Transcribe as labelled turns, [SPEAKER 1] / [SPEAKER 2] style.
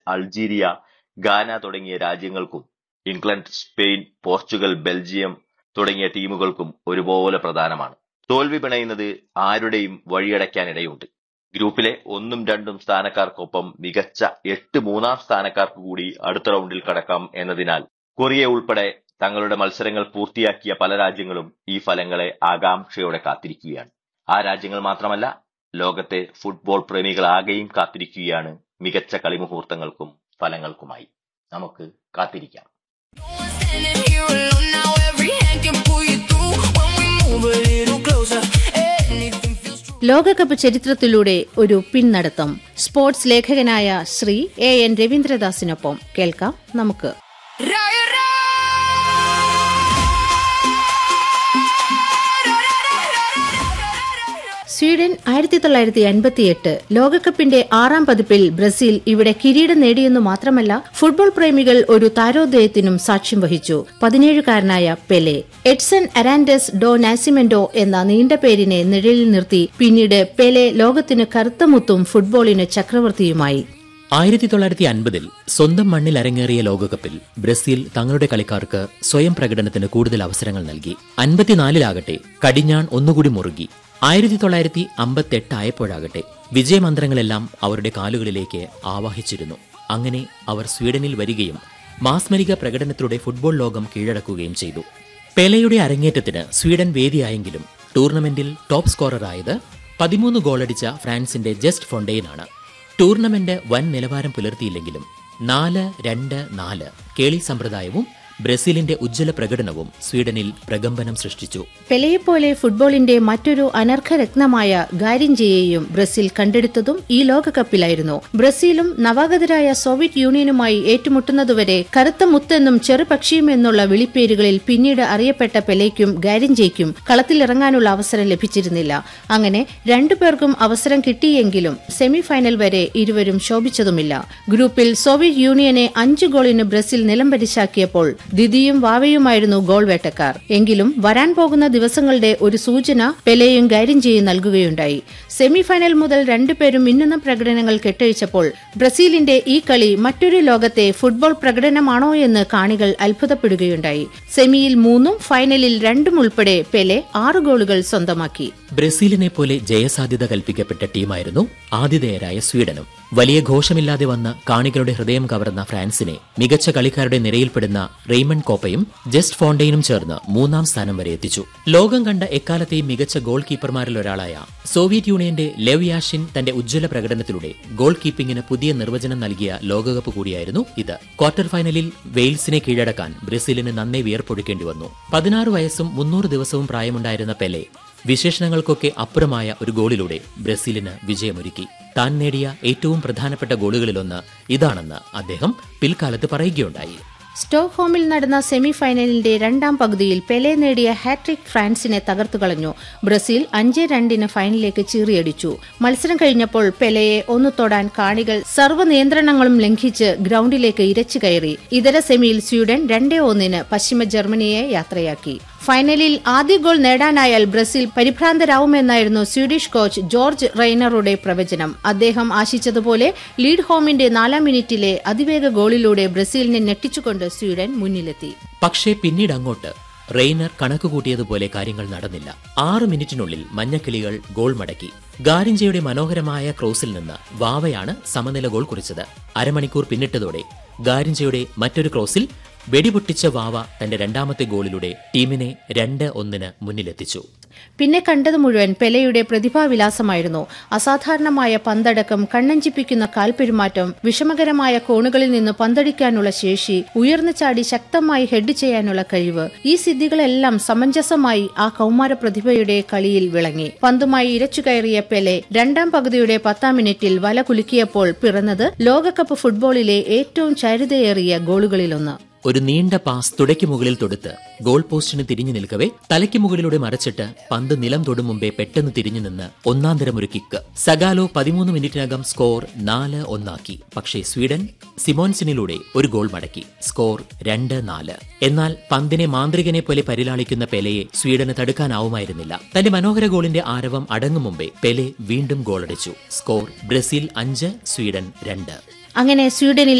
[SPEAKER 1] അൾജീരിയ ഗാന തുടങ്ങിയ രാജ്യങ്ങൾക്കും ഇംഗ്ലണ്ട് സ്പെയിൻ പോർച്ചുഗൽ ബെൽജിയം തുടങ്ങിയ ടീമുകൾക്കും ഒരുപോലെ പ്രധാനമാണ് തോൽവി പിണയുന്നത് ആരുടെയും വഴിയടയ്ക്കാനിടയുണ്ട് ഗ്രൂപ്പിലെ ഒന്നും രണ്ടും സ്ഥാനക്കാർക്കൊപ്പം മികച്ച എട്ട് മൂന്നാം സ്ഥാനക്കാർക്ക് കൂടി അടുത്ത റൗണ്ടിൽ കടക്കാം എന്നതിനാൽ കൊറിയ ഉൾപ്പെടെ തങ്ങളുടെ മത്സരങ്ങൾ പൂർത്തിയാക്കിയ പല രാജ്യങ്ങളും ഈ ഫലങ്ങളെ ആകാംക്ഷയോടെ കാത്തിരിക്കുകയാണ് ആ രാജ്യങ്ങൾ മാത്രമല്ല ലോകത്തെ ഫുട്ബോൾ പ്രേമികളാകെയും കാത്തിരിക്കുകയാണ് മികച്ച കളിമുഹൂർത്തങ്ങൾക്കും ഫലങ്ങൾക്കുമായി നമുക്ക് കാത്തിരിക്കാം
[SPEAKER 2] Standing here alone now, every hand can pull you through. When we move a little closer, anything feels true.
[SPEAKER 3] ലോകകപ്പ് ചരിത്രത്തിലൂടെ ഒരു പിന്നടത്തം സ്പോർട്സ് ലേഖകനായ ശ്രീ എ എൻ രവീന്ദ്രദാസിനൊപ്പം കേൾക്കാം നമുക്ക്
[SPEAKER 2] Raya,
[SPEAKER 3] സ്വീഡൻ ആയിരത്തി തൊള്ളായിരത്തി അൻപത്തിയെട്ട് ലോകകപ്പിന്റെ ആറാം പതിപ്പിൽ ബ്രസീൽ ഇവിടെ കിരീടം നേടിയെന്നു മാത്രമല്ല ഫുട്ബോൾ പ്രേമികൾ ഒരു താരോദയത്തിനും സാക്ഷ്യം വഹിച്ചു പതിനേഴുകാരനായ Pele Edson Arantes do Nascimento എന്ന നീണ്ട പേരിനെ നിഴലിൽ നിർത്തി പിന്നീട് പെലെ ലോകത്തിന് കറുത്ത മുത്തും ഫുട്ബോളിന് ചക്രവർത്തിയുമായി
[SPEAKER 4] ആയിരത്തി തൊള്ളായിരത്തി അൻപതിൽ സ്വന്തം മണ്ണിൽ അരങ്ങേറിയ ലോകകപ്പിൽ ബ്രസീൽ തങ്ങളുടെ കളിക്കാർക്ക് സ്വയം പ്രകടനത്തിന് കൂടുതൽ അവസരങ്ങൾ നൽകി അൻപത്തിനാലിലാകട്ടെ കടിഞ്ഞാൺ ഒന്നുകൂടി മുറുകി ആയിരത്തി തൊള്ളായിരത്തി അമ്പത്തെട്ട് ആയപ്പോഴാകട്ടെ വിജയമന്ത്രങ്ങളെല്ലാം അവരുടെ കാലുകളിലേക്ക് ആവാഹിച്ചിരുന്നു അങ്ങനെ അവർ സ്വീഡനിൽ വരികയും മാസ്മരിക പ്രകടനത്തിലൂടെ ഫുട്ബോൾ ലോകം കീഴടക്കുകയും ചെയ്തു പെലയുടെ അരങ്ങേറ്റത്തിന് സ്വീഡൻ വേദിയായെങ്കിലും ടൂർണമെന്റിൽ ടോപ്പ് സ്കോററായത് പതിമൂന്ന് ഗോളടിച്ച ഫ്രാൻസിന്റെ ജസ്റ്റ് ഫൊണ്ടെയിനാണ് ടൂർണമെന്റ് വൻ നിലവാരം പുലർത്തിയില്ലെങ്കിലും നാല് രണ്ട് നാല് കേളി സമ്പ്രദായവും ബ്രസീലിന്റെ ഉജ്ജ്വല പ്രകടനവും സ്വീഡനിൽ പ്രകമ്പനം സൃഷ്ടിച്ചു
[SPEAKER 3] പെലെയെപ്പോലെ ഫുട്ബോളിന്റെ മറ്റൊരു അനർഘരത്നമായ ഗാരിഞ്ചയെയും ബ്രസീൽ കണ്ടെടുത്തതും ഈ ലോകകപ്പിലായിരുന്നു ബ്രസീലും നവാഗതരായ സോവിയറ്റ് യൂണിയനുമായി ഏറ്റുമുട്ടുന്നതുവരെ കറുത്ത മുത്തെന്നും ചെറുപക്ഷിയും എന്നുള്ള വിളിപ്പേരുകളിൽ പിന്നീട് അറിയപ്പെട്ട പെലെയ്ക്കും ഗാരിഞ്ചയ്ക്കും കളത്തിലിറങ്ങാനുള്ള അവസരം ലഭിച്ചിരുന്നില്ല അങ്ങനെ രണ്ടുപേർക്കും അവസരം കിട്ടിയെങ്കിലും സെമിഫൈനൽ വരെ ഇരുവരും ശോഭിച്ചതുമില്ല ഗ്രൂപ്പിൽ സോവിയറ്റ് യൂണിയനെ അഞ്ചു ഗോളിന് ബ്രസീൽ നിലംപരിശാക്കിയപ്പോൾ ദിദിയും വാവയുമായിരുന്നു ഗോൾ വേട്ടക്കാർ എങ്കിലും വരാൻ പോകുന്ന ദിവസങ്ങളുടെ ഒരു സൂചന പെലെയും ഗാരിഞ്ചയും നൽകുകയുണ്ടായി സെമിഫൈനൽ മുതൽ രണ്ടുപേരും മിന്നുന്ന പ്രകടനങ്ങൾ കെട്ടഴിച്ചപ്പോൾ ബ്രസീലിന്റെ ഈ കളി മറ്റൊരു ലോകത്തെ ഫുട്ബോൾ പ്രകടനമാണോ എന്ന് കാണികൾ അത്ഭുതപ്പെടുകയുണ്ടായി സെമിയിൽ മൂന്നും ഫൈനലിൽ രണ്ടും ഉൾപ്പെടെ പെലെ ആറ് ഗോളുകൾ സ്വന്തമാക്കി
[SPEAKER 4] ബ്രസീലിനെ പോലെ ജയസാധ്യത കൽപ്പിക്കപ്പെട്ട ടീമായിരുന്നു ആതിഥേയരായ സ്വീഡനും വലിയ ഘോഷമില്ലാതെ വന്ന് കാണികളുടെ ഹൃദയം കവർന്ന ഫ്രാൻസിനെ മികച്ച കളിക്കാരുടെ നിരയിൽപ്പെടുന്ന റെയ്മണ്ട് കോപ്പയും ജസ്റ്റ് ഫോണ്ടെയിനും ചേർന്ന് മൂന്നാം സ്ഥാനം വരെ എത്തിച്ചു ലോകം കണ്ട എക്കാലത്തെയും മികച്ച ഗോൾ കീപ്പർമാരിൽ ഒരാളായ സോവിയറ്റ് യൂണിയന്റെ ലെവ് യാഷിൻ തന്റെ ഉജ്ജ്വല പ്രകടനത്തിലൂടെ ഗോൾ കീപ്പിംഗിന് പുതിയ നിർവചനം നൽകിയ ലോകകപ്പ് കൂടിയായിരുന്നു ഇത് ക്വാർട്ടർ ഫൈനലിൽ വെയിൽസിനെ കീഴടക്കാൻ ബ്രസീലിന് നന്നേ വിയർപ്പൊഴുക്കേണ്ടി വന്നു പതിനാറ് വയസ്സും മുന്നൂറ് ദിവസവും പ്രായമുണ്ടായിരുന്ന പെലെ വിശേഷണങ്ങൾക്കൊക്കെ അപ്പുറമായ ഒരു ഗോളിലൂടെ ബ്രസീലിന് വിജയമൊരുക്കി താൻ നേടിയ ഏറ്റവും പ്രധാനപ്പെട്ട ഗോളുകളിലൊന്ന് ഇതാണെന്ന് അദ്ദേഹം പിൽക്കാലത്ത് പറയുകയുണ്ടായി
[SPEAKER 3] സ്റ്റോക്ക്ഹോമിൽ നടന്ന സെമിഫൈനലിന്റെ രണ്ടാം പകുതിയിൽ പെലെ നേടിയ ഹാട്രിക് ഫ്രാൻസിനെ തകർത്തുകളഞ്ഞു ബ്രസീൽ അഞ്ച് രണ്ടിന് ഫൈനലിലേക്ക് ചീറിയടിച്ചു മത്സരം കഴിഞ്ഞപ്പോൾ പെലെയെ ഒന്ന് തൊടാൻ കാണികൾ സർവ്വ നിയന്ത്രണങ്ങളും ലംഘിച്ച് ഗ്രൌണ്ടിലേക്ക് ഇരച്ചു കയറി ഇതര സെമിയിൽ സ്വീഡൻ രണ്ടേ ഒന്നിന് പശ്ചിമ ജർമ്മനിയെ യാത്രയാക്കി ഫൈനലിൽ ആദ്യ ഗോൾ നേടാനായാൽ ബ്രസീൽ പരിഭ്രാന്തരാവുമെന്നായിരുന്നു സ്വീഡിഷ് കോച്ച് ജോർജ് റെയ്നറുടെ പ്രവചനം അദ്ദേഹം ആശിച്ചതുപോലെ ലീഡ് ഹോമിന്റെ നാലാം മിനിറ്റിലെ അതിവേഗ ഗോളിലൂടെ ബ്രസീലിനെ ഞെട്ടിച്ചുകൊണ്ട് സ്വീഡൻ മുന്നിലെത്തി
[SPEAKER 4] പക്ഷേ പിന്നീട് അങ്ങോട്ട് റെയ്നർ കണക്കുകൂട്ടിയതുപോലെ കാര്യങ്ങൾ നടന്നില്ല ആറ് മിനിറ്റിനുള്ളിൽ മഞ്ഞക്കിളികൾ ഗോൾ മടക്കി ഗാരിഞ്ചയുടെ മനോഹരമായ ക്രോസിൽ നിന്ന് വാവയാണ് സമനില ഗോൾ കുറിച്ചത് അരമണിക്കൂർ പിന്നിട്ടതോടെ ഗാരിഞ്ചയുടെ മറ്റൊരു ക്രോസിൽ വെടിപൊട്ടിച്ച വാവ തന്റെ രണ്ടാമത്തെ ഗോളിലൂടെ ടീമിനെ രണ്ട് ഒന്നിന് മുന്നിലെത്തിച്ചു
[SPEAKER 3] പിന്നെ കണ്ടത് മുഴുവൻ പെലെയുടെ പ്രതിഭാവിലാസമായിരുന്നു അസാധാരണമായ പന്തടക്കം കണ്ണഞ്ചിപ്പിക്കുന്ന കാൽപെരുമാറ്റം വിഷമകരമായ കോണുകളിൽ നിന്ന് പന്തടിക്കാനുള്ള ശേഷി ഉയർന്നു ചാടി ശക്തമായി ഹെഡ് ചെയ്യാനുള്ള കഴിവ് ഈ സിദ്ധികളെല്ലാം സമഞ്ജസമായി ആ കൗമാര പ്രതിഭയുടെ കളിയിൽ വിളങ്ങി പന്തുമായി ഇരച്ചു കയറിയ പെലെ രണ്ടാം പകുതിയുടെ പത്താം മിനിറ്റിൽ വല കുലുക്കിയപ്പോൾ പിറന്നത് ലോകകപ്പ് ഫുട്ബോളിലെ ഏറ്റവും ചരിതയേറിയ ഗോളുകളിലൊന്ന്
[SPEAKER 4] ഒരു നീണ്ട പാസ് തുടയ്ക്ക് മുകളിൽ തൊടുത്ത് ഗോൾ പോസ്റ്റിന് തിരിഞ്ഞു നിൽക്കവേ തലയ്ക്ക് മുകളിലൂടെ മറച്ചിട്ട് പന്ത് നിലം തൊടും മുമ്പേ പെട്ടെന്ന് തിരിഞ്ഞു നിന്ന് ഒന്നാം തരം ഒരു കിക്ക് സഗാലോ പതിമൂന്ന് മിനിറ്റിനകം സ്കോർ നാല് ഒന്നാക്കി പക്ഷേ സ്വീഡൻ സിമോൻസിനിലൂടെ ഒരു ഗോൾ മടക്കി സ്കോർ രണ്ട് നാല് എന്നാൽ പന്തിനെ മാന്ത്രികനെ പോലെ പരിലാളിക്കുന്ന പെലെയെ സ്വീഡന് തടുക്കാനാവുമായിരുന്നില്ല തന്റെ മനോഹര ഗോളിന്റെ ആരവം അടങ്ങും മുമ്പേ പെലെ വീണ്ടും ഗോളടിച്ചു സ്കോർ ബ്രസീൽ അഞ്ച് സ്വീഡൻ രണ്ട്
[SPEAKER 3] അങ്ങനെ സ്വീഡനിൽ